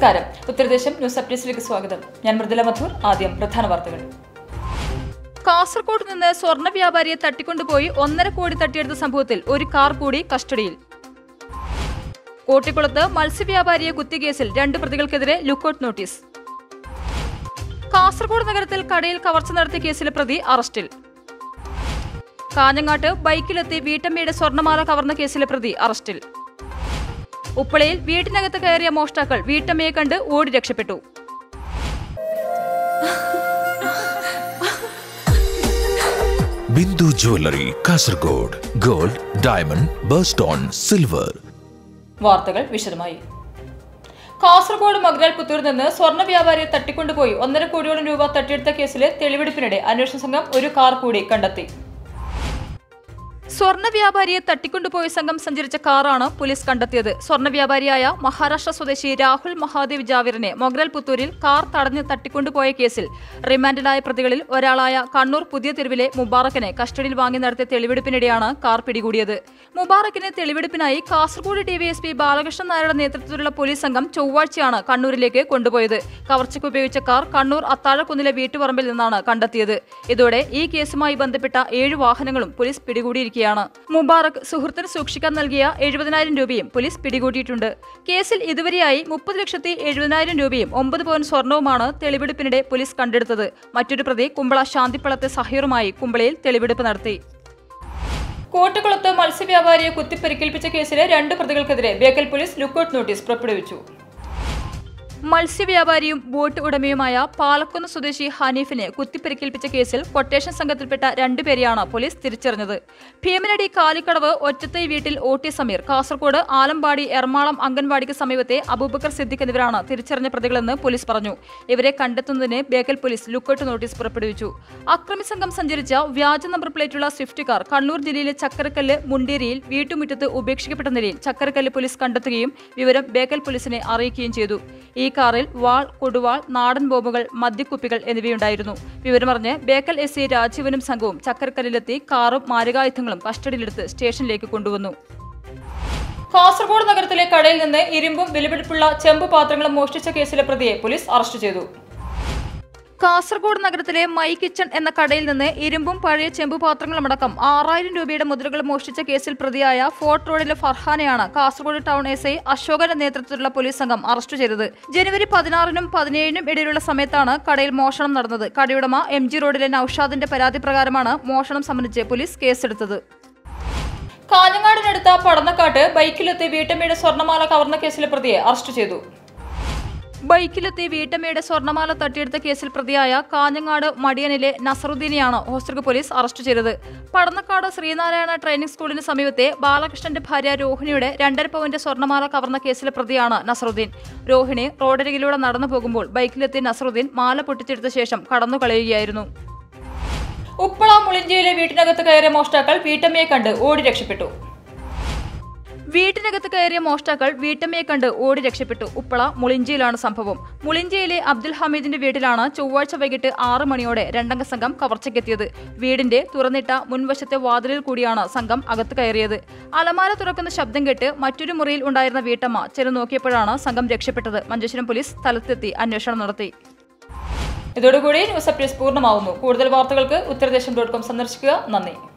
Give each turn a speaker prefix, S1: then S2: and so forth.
S1: നമസ്കാരം ഉത്തരദേശം ന്യൂസ് അപ്ഡേറ്റ്സിലേക്ക് സ്വാഗതം ഞാൻ മൃദുല മധൂർ ആദ്യം പ്രധാന വാർത്തകൾ കാസർഗോഡ് നിന്ന് സ്വർണ്ണ വ്യാപാരിയെ തട്ടിക്കൊണ്ടുപോയി ഒന്നര കോടി തട്ടിയെടുത്ത സംഭവത്തിൽ ഒരു കാർ കൂടി കസ്റ്റഡിയിൽ കോട്ടിക്കുളത്ത് മത്സ്യവ്യാപാരിയെ കുത്തിക്കേസിൽ രണ്ട് പ്രതികൾക്കെതിരെ ലുക്കൌട്ട് നോട്ടീസ് കാസർഗോഡ് നഗരത്തിൽ കടയിൽ കവർച്ച നടത്തിയ കേസിലെ പ്രതി അറസ്റ്റിൽ കാഞ്ഞങ്ങാട്ട് ബൈക്കിലെത്തി വീട്ടമ്മയുടെ സ്വർണ്ണമാല കവർന്ന കേസിലെ പ്രതി അറസ്റ്റിൽ ഉപ്പളയിൽ വീട്ടിനകത്ത് കയറിയ മോഷ്ടാക്കൾ വീട്ടമ്മയെ കണ്ട് ഓടി രക്ഷപ്പെട്ടു
S2: Bindu jewellery Kasaragod gold diamond birthstone silver
S1: വാർത്തകൾ വിശദമായി കാസർഗോഡ് മഗ്രാൽ പുത്തൂരിൽ നിന്ന് സ്വർണ്ണ വ്യാപാരിയെ തട്ടിക്കൊണ്ടുപോയി ഒന്നര കോടിയോളം രൂപ തട്ടിയെടുത്ത കേസിലെ തെളിവെടുപ്പിനിടെ അന്വേഷണ സംഘം ഒരു കാർ കൂടി കണ്ടെത്തി സ്വർണ്ണ വ്യാപാരിയെ തട്ടിക്കൊണ്ടുപോയ സംഘം സഞ്ചരിച്ച കാറാണ് പോലീസ് കണ്ടെത്തിയത് സ്വർണ്ണ വ്യാപാരിയായ മഹാരാഷ്ട്ര സ്വദേശി രാഹുൽ മഹാദേവ് ജാവിറിനെ മൊഗ്രാൽ പുത്തൂരിൽ കാർ തടഞ്ഞ് തട്ടിക്കൊണ്ടുപോയ കേസിൽ റിമാൻഡിലായ പ്രതികളിൽ ഒരാളായ കണ്ണൂർ പുതിയ തെരുവിലെ മുബാറക്കിനെ കസ്റ്റഡിയിൽ വാങ്ങി നടത്തിയ തെളിവെടുപ്പിനിടെയാണ് കാർ പിടികൂടിയത് മുബാറക്കിനെ തെളിവെടുപ്പിനായി കാസർഗോഡ് ഡിവൈഎസ്പി ബാലകൃഷ്ണൻ നായരുടെ നേതൃത്വത്തിലുള്ള പോലീസ് സംഘം ചൊവ്വാഴ്ചയാണ് കണ്ണൂരിലേക്ക് കൊണ്ടുപോയത് കവർച്ചയ്ക്ക് ഉപയോഗിച്ച കാർ കണ്ണൂർ അത്താഴക്കുന്നിലെ വീട്ടുപറമ്പിൽ നിന്നാണ് കണ്ടെത്തിയത് ഇതോടെ ഈ കേസുമായി ബന്ധപ്പെട്ട ഏഴ് വാഹനങ്ങളും പോലീസ് പിടികൂടിയിരിക്കുകയാണ് മുബാറക് സുഹൃത്തിന് സൂക്ഷിക്കാൻ നൽകിയ എഴുപതിനായിരം രൂപയും പോലീസ് പിടികൂടിയിട്ടുണ്ട് കേസിൽ ഇതുവരെയായി മുപ്പത് ലക്ഷത്തി എഴുപതിനായിരം രൂപയും ഒമ്പത് പവൻ സ്വർണവുമാണ് തെളിവെടുപ്പിനിടെ പോലീസ് കണ്ടെടുത്തത് മറ്റൊരു പ്രതി കുമ്പള ശാന്തിപ്പളത്തെ സഹീറുമായി കുമ്പളയിൽ തെളിവെടുപ്പ് നടത്തി കോട്ടക്കുളത്ത് മത്സ്യവ്യാപാരിയെ കുത്തിപ്പരിക്കേൽപ്പിച്ച കേസിലെ രണ്ട് പ്രതികൾക്കെതിരെ ബേക്കൽ പോലീസ് ലുക്കൌട്ട് നോട്ടീസ് പുറപ്പെടുവിച്ചു മത്സ്യവ്യാപാരിയും ബോട്ട് ഉടമയുമായ പാലക്കുന്ന് സ്വദേശി ഹനീഫിനെ കുത്തിപ്പരിക്കേൽപ്പിച്ച കേസിൽ കൊട്ടേഷൻ സംഘത്തിൽപ്പെട്ട രണ്ടുപേരെയാണ് പോലീസ് തിരിച്ചറിഞ്ഞത് ഭീമനടി കാലിക്കടവ് ഒറ്റത്തൈ വീട്ടിൽ ഒ ടി സമീർ കാസർഗോഡ് ആലമ്പാടി എറണാകുളം അംഗൻവാടിക്ക് സമീപത്തെ അബൂബക്കർ സിദ്ദിഖ് എന്നിവരാണ് തിരിച്ചറിഞ്ഞ പ്രതികളെന്ന് പോലീസ് പറഞ്ഞു ഇവരെ കണ്ടെത്തുന്നതിന് ബേക്കൽ പോലീസ് ലുക്കൌട്ട് നോട്ടീസ് പുറപ്പെടുവിച്ചു അക്രമി സംഘം സഞ്ചരിച്ച വ്യാജ നമ്പർ പ്ലേറ്റുള്ള സ്വിഫ്റ്റ് കാർ കണ്ണൂർ ജില്ലയിലെ ചക്കരക്കല്ല് മുണ്ടേരിയിൽ വീട്ടുമുറ്റത്ത് ഉപേക്ഷിക്കപ്പെട്ട നിലയിൽ ചക്കരക്കല്ല് പോലീസ് കണ്ടെത്തുകയും വിവരം ബേക്കൽ പോലീസിനെ അറിയിക്കുകയും ചെയ്തു ഈ കാറിൽ വാൾ കൊടുവാൾ നാടൻ ബോംബുകൾ മദ്യക്കുപ്പികൾ എന്നിവയുണ്ടായിരുന്നു വിവരമറിഞ്ഞ് ബേക്കൽ എസ് സി രാജീവനും സംഘവും ചക്കരക്കല്ലിലെത്തി കാറും മാരകായുധങ്ങളും കസ്റ്റഡിയിലെടുത്ത് സ്റ്റേഷനിലേക്ക് കൊണ്ടുവന്നു കാസർഗോഡ് നഗരത്തിലെ കടയിൽ നിന്ന് ഇരുമ്പും വിലപിടിപ്പുള്ള ചെമ്പ് പാത്രങ്ങളും മോഷ്ടിച്ച കേസിലെ പ്രതിയെ പോലീസ് അറസ്റ്റ് ചെയ്തു കാസർഗോഡ് നഗരത്തിലെ മൈ കിച്ചൺ എന്ന കടയിൽ നിന്ന് ഇരുമ്പും പഴയ ചെമ്പ് പാത്രങ്ങളുമടക്കം ആറായിരം രൂപയുടെ മുദ്രകൾ മോഷ്ടിച്ച കേസിൽ പ്രതിയായ ഫോർട്ട് റോഡിലെ ഫർഹാനെയാണ് കാസർഗോഡ് ടൗൺ എസ് ഐ അശോകന്റെ നേതൃത്വത്തിലുള്ള പോലീസ് സംഘം അറസ്റ്റ് ചെയ്തത് ജനുവരി പതിനാറിനും പതിനേഴിനും ഇടയിലുള്ള സമയത്താണ് കടയിൽ മോഷണം നടന്നത് കടയുടമ എം ജി റോഡിലെ നൌഷാദിന്റെ പരാതി പ്രകാരമാണ് മോഷണം സംബന്ധിച്ച് പോലീസ് കേസെടുത്തത് കാഞ്ഞങ്ങാടിനടുത്ത പടന്നക്കാട്ട് ബൈക്കിലെത്തി വീട്ടമ്മയുടെ സ്വർണ്ണമാല കവർന്ന കേസിലെ പ്രതിയെ അറസ്റ്റ് ചെയ്തു ബൈക്കിലെത്തി വീട്ടമ്മയുടെ സ്വർണ്ണമാല തട്ടിയെടുത്ത കേസിൽ പ്രതിയായ കാഞ്ഞങ്ങാട് മടിയനിലെ നസറുദ്ദീനെയാണ് ഹോസ്റ്റർക്ക് പോലീസ് അറസ്റ്റ് ചെയ്തത് പടന്നക്കാട് ശ്രീനാരായണ ട്രെയിനിംഗ് സ്കൂളിന് സമീപത്തെ ബാലകൃഷ്ണന്റെ ഭാര്യ രോഹിണിയുടെ രണ്ടര പവന്റെ സ്വർണ്ണമാല കവർന്ന കേസിലെ പ്രതിയാണ് നസറുദ്ദീൻ രോഹിണി റോഡരികിലൂടെ നടന്നു പോകുമ്പോൾ ബൈക്കിലെത്തി നസറുദ്ദീൻ മാല പൊട്ടിച്ചെടുത്ത ശേഷം കടന്നു കളയുകയായിരുന്നു ഉപ്പള മുളിഞ്ചയിലെ വീട്ടിനകത്ത് കയറിയ മോഷ്ടാക്കൾ വീട്ടമ്മയെ കണ്ട് ഓടി രക്ഷപ്പെട്ടു വീട്ടിനകത്ത് കയറിയ മോഷ്ടാക്കൾ വീട്ടമ്മയെ കണ്ട് ഓടി രക്ഷപ്പെട്ടു ഉപ്പള മുളിഞ്ചയിലാണ് സംഭവം മുളിഞ്ചയിലെ അബ്ദുൽ ഹമീദിന്റെ വീട്ടിലാണ് ചൊവ്വാഴ്ച വൈകിട്ട് ആറ് മണിയോടെ രണ്ടംഗ സംഘം കവർച്ചയ്ക്കെത്തിയത് വീടിന്റെ തുറന്നിട്ട മുൻവശത്തെ വാതിലിൽ കൂടിയാണ് സംഘം അകത്ത് കയറിയത് അലമാര തുറക്കുന്ന ശബ്ദം കേട്ട് മറ്റൊരു മുറിയിൽ ഉണ്ടായിരുന്ന വീട്ടമ്മ ചെറു നോക്കിയപ്പോഴാണ് സംഘം രക്ഷപ്പെട്ടത് മഞ്ചേശ്വരം പോലീസ് സ്ഥലത്തെത്തി അന്വേഷണം നടത്തി ഇതോടുകൂടി ന്യൂസ് അപ്ഡേറ്റ്സ് പൂർണ്ണമാവുന്നു കൂടുതൽ വാർത്തകൾക്ക് ഉത്തരദേശം ഡോട്ട് കോം സന്ദർശിക്കുക നന്ദി